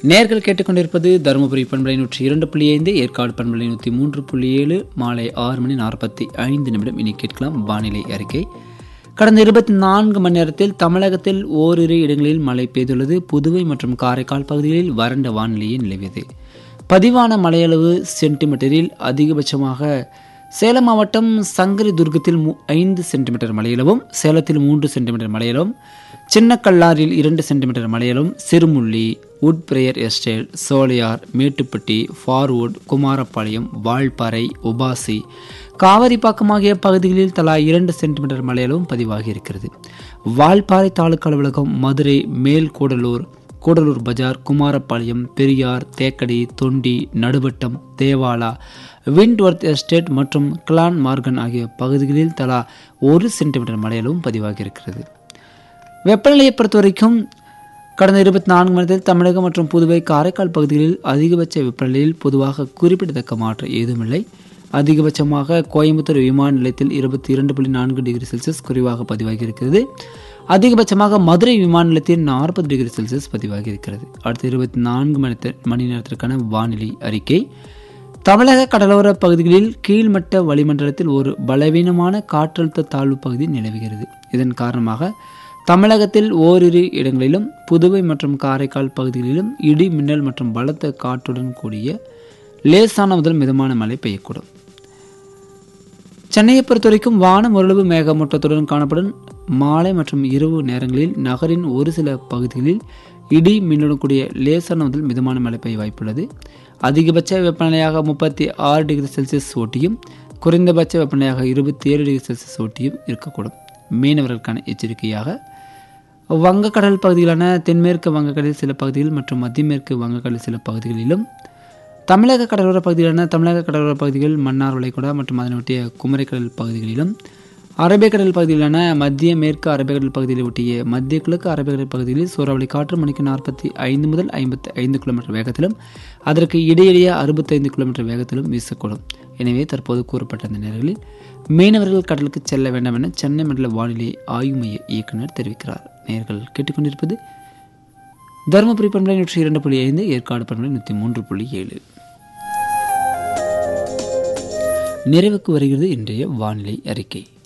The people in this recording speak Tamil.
நேர்கள் கேட்டுக்கொண்டிருப்பது தருமபுரி பண்பலை நூற்றி இரண்டு புள்ளி ஐந்து ஏற்காடு பண்பலை நூற்றி மூன்று புள்ளி ஏழு மாலை ஆறு மணி நாற்பத்தி ஐந்து நிமிடம் இனி கேட்கலாம் வானிலை அறிக்கை கடந்த இருபத்தி நான்கு மணி நேரத்தில் தமிழகத்தில் ஓரிரு இடங்களில் மழை பெய்துள்ளது புதுவை மற்றும் காரைக்கால் பகுதிகளில் வறண்ட வானிலையே நிலவியது பதிவான மழையளவு சென்டிமீட்டரில் அதிகபட்சமாக சேலம் மாவட்டம் சங்கரி துர்க்கத்தில் மு- ஐந்து சென்டிமீட்டர் மழையளவும் சேலத்தில் மூன்று சென்டிமீட்டர் மழையளவும் சின்னக்கல்லாரில் இரண்டு சென்டிமீட்டர் மழையளவும் Sirumulli Woodbriar estate Sholayar Mettupatti Farwood Kumarapalayam Valparai UPASI Kaveripakkam ஆகிய பகுதிகளில் தலா இரண்டு சென்டிமீட்டர் மழையளவும் பதிவாகி இருக்கிறது வால்பாறை தாலுக்கா அலுவலகம் மதுரை மேல் கூடலூர் கூடலூர் பஜார் குமாரபாளையம் பெரியார் தேக்கடி தொண்டி நடுவட்டம் தேவாலா விண்ட்வர்த் எஸ்டேட் மற்றும் கிளான் மார்கன் ஆகிய பகுதிகளில் தலா ஒரு சென்டிமீட்டர் மழையளவும் பதிவாகி இருக்கிறது வெப்பநிலையை பொறுத்த வரைக்கும் கடந்த இருபத்தி நான்கு மணி நேரத்தில் தமிழகம் மற்றும் புதுவை காரைக்கால் பகுதிகளில் அதிகபட்ச வெப்பநிலையில் பொதுவாக குறிப்பிடத்தக்க மாற்றம் ஏதுமில்லை அதிகபட்சமாக கோயம்புத்தூர் விமான நிலையத்தில் இருபத்தி இரண்டு புள்ளி நான்கு டிகிரி செல்சியஸ் குறைவாக பதிவாகி இருக்கிறது அதிகபட்சமாக மதுரை விமான நிலையத்தில் நாற்பது டிகிரி செல்சியஸ் பதிவாகி இருக்கிறது அடுத்த இருபத்தி நான்கு மணி நேர- மணி நேரத்திற்கான வானிலை அறிக்கை தமிழக கடலோர பகுதிகளில் கீழ்மட்ட வளிமண்டலத்தில் ஒரு பலவீனமான காற்றழுத்த தாழ்வு பகுதி நிலவுகிறது இதன் காரணமாக தமிழகத்தில் ஓரிரு இடங்களிலும் புதுவை மற்றும் காரைக்கால் பகுதிகளிலும் இடி மின்னல் மற்றும் பலத்த காற்றுடன் கூடிய லேசான முதல் மிதமான மழை பெய்யக்கூடும் சென்னையை பொறுத்தவரைக்கும் வானம் ஓரளவு மேகமூட்டத்துடன் காணப்படும் மாலை மற்றும் இரவு நேரங்களில் நகரின் ஒரு சில பகுதிகளில் இடி மின்னுடன் கூடிய லேசான முதல் மிதமான மழை பெய்ய வாய்ப்புள்ளது அதிகபட்ச வெப்பநிலையாக முப்பத்தி ஆறு டிகிரி செல்சியஸ் ஒட்டியும் குறைந்தபட்ச வெப்பநிலையாக இருபத்தி ஏழு டிகிரி செல்சியஸ் ஒட்டியும் இருக்கக்கூடும் மீனவர்களுக்கான எச்சரிக்கையாக வங்கக்கடல் பகுதிகளான தென்மேற்கு வங்கக்கடல் சில பகுதிகள் மற்றும் மத்திய மேற்கு வங்கக்கடல் சில பகுதிகளிலும் தமிழக கடலோர பகுதிகளான தமிழக கடலோர பகுதிகள் மன்னார் வளைகுடா மற்றும் அதனை ஒட்டிய குமரிக்கடல் பகுதிகளிலும் அரபிக்கடல் பகுதியிலான மத்திய மேற்கு அரபிக்கடல் பகுதியில் ஒட்டிய மத்திய கிழக்கு அரபிக்கடல் பகுதிகளில் சூறாவளி காற்று மணிக்கு நாற்பத்தி ஐந்து முதல் ஐம்பத்தி ஐந்து கிலோமீட்டர் வேகத்திலும் அதற்கு இடையிடையே அறுபத்தைந்து கிலோமீட்டர் வேகத்திலும் வீசக்கூடும் எனவே தற்போது கூறப்பட்ட அந்த நேரங்களில் மீனவர்கள் கடலுக்கு செல்ல வேண்டாம் என சென்னை மண்டல வானிலை ஆய்வு மைய இயக்குனர் தெரிவிக்கிறார் நேயர்கள் கேட்டுக்கொண்டிருப்பது தருமபுரி பண்பலை நூற்றி இரண்டு புள்ளி ஐந்து ஏற்காடு பண்பலை நூற்றி மூன்று புள்ளி ஏழு நிறைவுக்கு வருகிறது இன்றைய வானிலை அறிக்கை